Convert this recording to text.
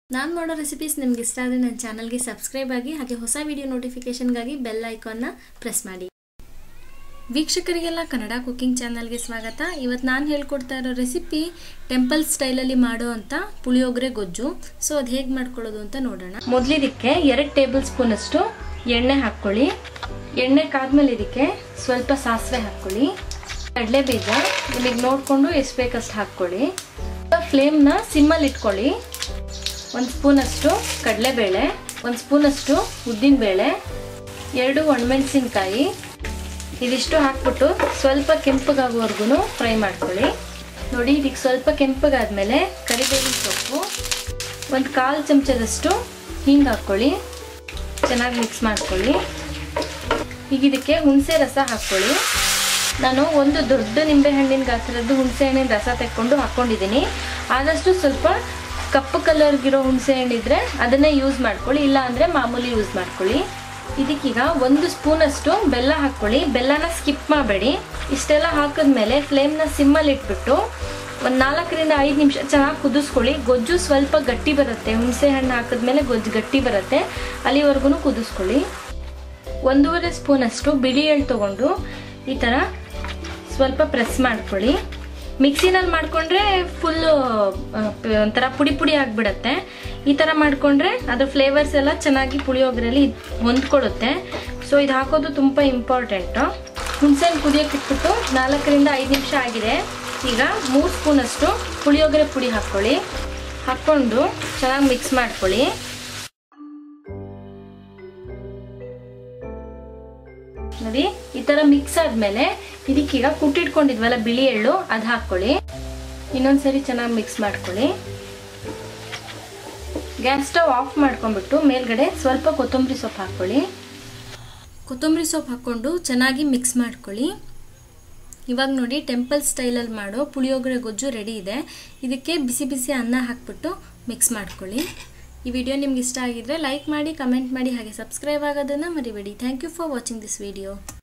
ನಾನು ಮಾಡೋ ರೆಸಿಪೀಸ್ ನಿಮ್ಗೆ ಇಷ್ಟ ಆದರೆ ನನ್ನ ಚಾನಲ್ಗೆ ಸಬ್ಸ್ಕ್ರೈಬ್ ಆಗಿ ಹಾಗೆ ಹೊಸ ವಿಡಿಯೋ ನೋಟಿಫಿಕೇಷನ್ಗಾಗಿ ಬೆಲ್ ಐಕಾನ್ನ ಪ್ರೆಸ್ ಮಾಡಿ ವೀಕ್ಷಕರಿಗೆಲ್ಲ ಕನ್ನಡ ಕುಕಿಂಗ್ ಚಾನಲ್ಗೆ ಸ್ವಾಗತ ಇವತ್ತು ನಾನು ಹೇಳ್ಕೊಡ್ತಾ ಇರೋ ರೆಸಿಪಿ ಟೆಂಪಲ್ ಸ್ಟೈಲಲ್ಲಿ ಮಾಡೋ ಅಂತ ಪುಳಿಯೋಗರೆ ಗೊಜ್ಜು ಸೊ ಅದು ಹೇಗೆ ಮಾಡ್ಕೊಳ್ಳೋದು ಅಂತ ನೋಡೋಣ ಮೊದಲಿದಕ್ಕೆ ಎರಡು ಟೇಬಲ್ ಸ್ಪೂನ್ ಅಷ್ಟು ಎಣ್ಣೆ ಹಾಕ್ಕೊಳ್ಳಿ ಎಣ್ಣೆ ಕಾದ್ಮೇಲೆ ಇದಕ್ಕೆ ಸ್ವಲ್ಪ ಸಾಸಿವೆ ಹಾಕ್ಕೊಳ್ಳಿ ಕಡಲೆ ಬೀಜ ನಿಮಗೆ ನೋಡಿಕೊಂಡು ಎಷ್ಟು ಬೇಕಷ್ಟು ಹಾಕ್ಕೊಳ್ಳಿ ಫ್ಲೇಮ್ನ ಸಿಮ್ಮಲ್ಲಿ ಇಟ್ಕೊಳ್ಳಿ ಒಂದು ಸ್ಪೂನಷ್ಟು ಕಡಲೆಬೇಳೆ ಒಂದು ಸ್ಪೂನಷ್ಟು ಉದ್ದಿನಬೇಳೆ ಎರಡು ಒಣಮೆಣಸಿನ್ಕಾಯಿ ಇದಿಷ್ಟು ಹಾಕ್ಬಿಟ್ಟು ಸ್ವಲ್ಪ ಕೆಂಪಗಾಗೋವರೆಗೂ ಫ್ರೈ ಮಾಡ್ಕೊಳ್ಳಿ ನೋಡಿ ಇದಕ್ಕೆ ಸ್ವಲ್ಪ ಕೆಂಪಗಾದ್ಮೇಲೆ ಕರಿಬೇವಿನ ಸೊಪ್ಪು ಒಂದು ಕಾಲು ಚಮಚದಷ್ಟು ಹಿಂಗೆ ಹಾಕ್ಕೊಳ್ಳಿ ಚೆನ್ನಾಗಿ ಮಿಕ್ಸ್ ಮಾಡ್ಕೊಳ್ಳಿ ಈಗ ಇದಕ್ಕೆ ಹುಣಸೆ ರಸ ಹಾಕ್ಕೊಳ್ಳಿ ನಾನು ಒಂದು ದೊಡ್ಡ ನಿಂಬೆಹಣ್ಣಿನ ಗಾತ್ರದ್ದು ಹುಣಸೆ ಹಣ್ಣಿನ ರಸ ತೆಕ್ಕೊಂಡು ಹಾಕ್ಕೊಂಡಿದ್ದೀನಿ ಆದಷ್ಟು ಸ್ವಲ್ಪ ಕಪ್ಪು ಕಲರ್ಗಿರೋ ಹುಣಸೆ ಹಣ್ಣಿದ್ರೆ ಅದನ್ನೇ ಯೂಸ್ ಮಾಡ್ಕೊಳ್ಳಿ ಇಲ್ಲ ಅಂದರೆ ಮಾಮೂಲಿ ಯೂಸ್ ಮಾಡ್ಕೊಳ್ಳಿ ಇದಕ್ಕೀಗ ಒಂದು ಸ್ಪೂನಷ್ಟು ಬೆಲ್ಲ ಹಾಕ್ಕೊಳ್ಳಿ ಬೆಲ್ಲನ ಸ್ಕಿಪ್ ಮಾಡಬೇಡಿ ಇಷ್ಟೆಲ್ಲ ಹಾಕಿದ್ಮೇಲೆ ಫ್ಲೇಮ್ನ ಸಿಮ್ಮಲ್ಲಿ ಇಟ್ಬಿಟ್ಟು ಒಂದು ನಾಲ್ಕರಿಂದ ಐದು ನಿಮಿಷ ಚೆನ್ನಾಗಿ ಕುದಿಸ್ಕೊಳ್ಳಿ ಗೊಜ್ಜು ಸ್ವಲ್ಪ ಗಟ್ಟಿ ಬರುತ್ತೆ ಹುಣಸೆ ಹಣ್ಣು ಹಾಕಿದ್ಮೇಲೆ ಗೊಜ್ಜು ಗಟ್ಟಿ ಬರುತ್ತೆ ಅಲ್ಲಿವರೆಗೂ ಕುದಿಸ್ಕೊಳ್ಳಿ ಒಂದೂವರೆ ಸ್ಪೂನಷ್ಟು ಬಿಳಿ ಎಳ್ಳು ತೊಗೊಂಡು ಈ ಥರ ಸ್ವಲ್ಪ ಪ್ರೆಸ್ ಮಾಡ್ಕೊಳ್ಳಿ ಮಿಕ್ಸಿನಲ್ಲಿ ಮಾಡಿಕೊಂಡ್ರೆ ಫುಲ್ಲು ಒಂಥರ ಪುಡಿ ಪುಡಿ ಆಗಿಬಿಡತ್ತೆ ಈ ಥರ ಮಾಡಿಕೊಂಡ್ರೆ ಅದ್ರ ಫ್ಲೇವರ್ಸ್ ಎಲ್ಲ ಚೆನ್ನಾಗಿ ಪುಳಿಯೋಗರಲ್ಲಿ ಹೊಂದ್ಕೊಳ್ಳುತ್ತೆ ಸೊ ಇದು ಹಾಕೋದು ತುಂಬ ಇಂಪಾರ್ಟೆಂಟು ಹುಣಸೆಹಣ್ಣು ಕುದಿಯೋಕೆ ಇಟ್ಬಿಟ್ಟು ನಾಲ್ಕರಿಂದ ಐದು ನಿಮಿಷ ಆಗಿದೆ ಈಗ ಮೂರು ಸ್ಪೂನಷ್ಟು ಪುಳಿಯೋಗರೆ ಪುಡಿ ಹಾಕ್ಕೊಳ್ಳಿ ಹಾಕ್ಕೊಂಡು ಚೆನ್ನಾಗಿ ಮಿಕ್ಸ್ ಮಾಡ್ಕೊಳ್ಳಿ ನೋಡಿ ಈ ತರ ಮಿಕ್ಸ್ ಆದ್ಮೇಲೆ ಇದಕ್ಕೀಗ ಕುಟ್ಟಿಟ್ಕೊಂಡಿದ್ವಲ್ಲ ಬಿಳಿ ಎಳ್ಳು ಅದು ಹಾಕೊಳ್ಳಿ ಇನ್ನೊಂದ್ಸರಿ ಚೆನ್ನಾಗಿ ಮಿಕ್ಸ್ ಮಾಡ್ಕೊಳ್ಳಿ ಗ್ಯಾಸ್ ಸ್ಟವ್ ಆಫ್ ಮಾಡ್ಕೊಂಡ್ಬಿಟ್ಟು ಮೇಲ್ಗಡೆ ಸ್ವಲ್ಪ ಕೊತ್ತಂಬರಿ ಸೊಪ್ಪು ಹಾಕ್ಕೊಳ್ಳಿ ಕೊತ್ತಂಬರಿ ಸೊಪ್ಪು ಹಾಕ್ಕೊಂಡು ಚೆನ್ನಾಗಿ ಮಿಕ್ಸ್ ಮಾಡ್ಕೊಳ್ಳಿ ಇವಾಗ ನೋಡಿ ಟೆಂಪಲ್ ಸ್ಟೈಲಲ್ಲಿ ಮಾಡೋ ಪುಳಿಯೋಗರೆ ಗೊಜ್ಜು ರೆಡಿ ಇದೆ ಇದಕ್ಕೆ ಬಿಸಿ ಬಿಸಿ ಅನ್ನ ಹಾಕ್ಬಿಟ್ಟು ಮಿಕ್ಸ್ ಮಾಡ್ಕೊಳ್ಳಿ ಈ ವಿಡಿಯೋ ನಿಮ್ಗೆ ಇಷ್ಟ ಆಗಿದ್ರೆ ಲೈಕ್ ಮಾಡಿ ಕಮೆಂಟ್ ಮಾಡಿ ಹಾಗೆ ಸಬ್ಸ್ಕ್ರೈಬ್ ಆಗೋದನ್ನು ಮರಿಬೇಡಿ thank you for watching this video